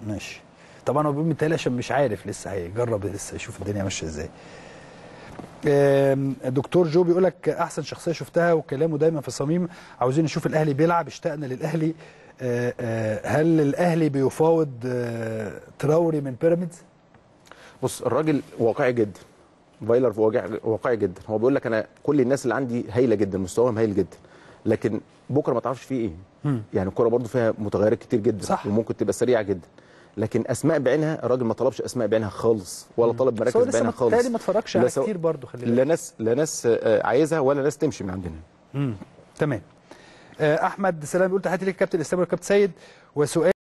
ماشي طبعا هو بيقول متهيألي عشان مش عارف لسه هيجرب لسه يشوف الدنيا ماشيه ازاي آم، دكتور جو بيقول لك احسن شخصيه شفتها وكلامه دايما في الصميم عاوزين نشوف الاهلي بيلعب اشتقنا للاهلي آه، آه، هل الاهلي بيفاوض آه، تراوري من بيراميدز بص الراجل واقعي جدا فايلر واقع- واقعي جدا هو بيقول لك انا كل الناس اللي عندي هايله جدا مستواهم هايل جدا لكن بكره ما تعرفش فيه ايه مم. يعني الكوره برضو فيها متغيرات كتير جدا صح. وممكن تبقى سريعه جدا لكن اسماء بعينها الراجل ما طلبش اسماء بعينها خالص ولا طلب بس مراكز هو لسه بعينها ما- خالص تهيألي ما اتفرجش لا على سو- كتير برضه خلي بالك لا ناس لا ناس آه، عايزها ولا ناس تمشي من عندنا مم. تمام آه، احمد سلام بيقول تحياتي ليك كابتن اسلام والكابتن سيد وسؤال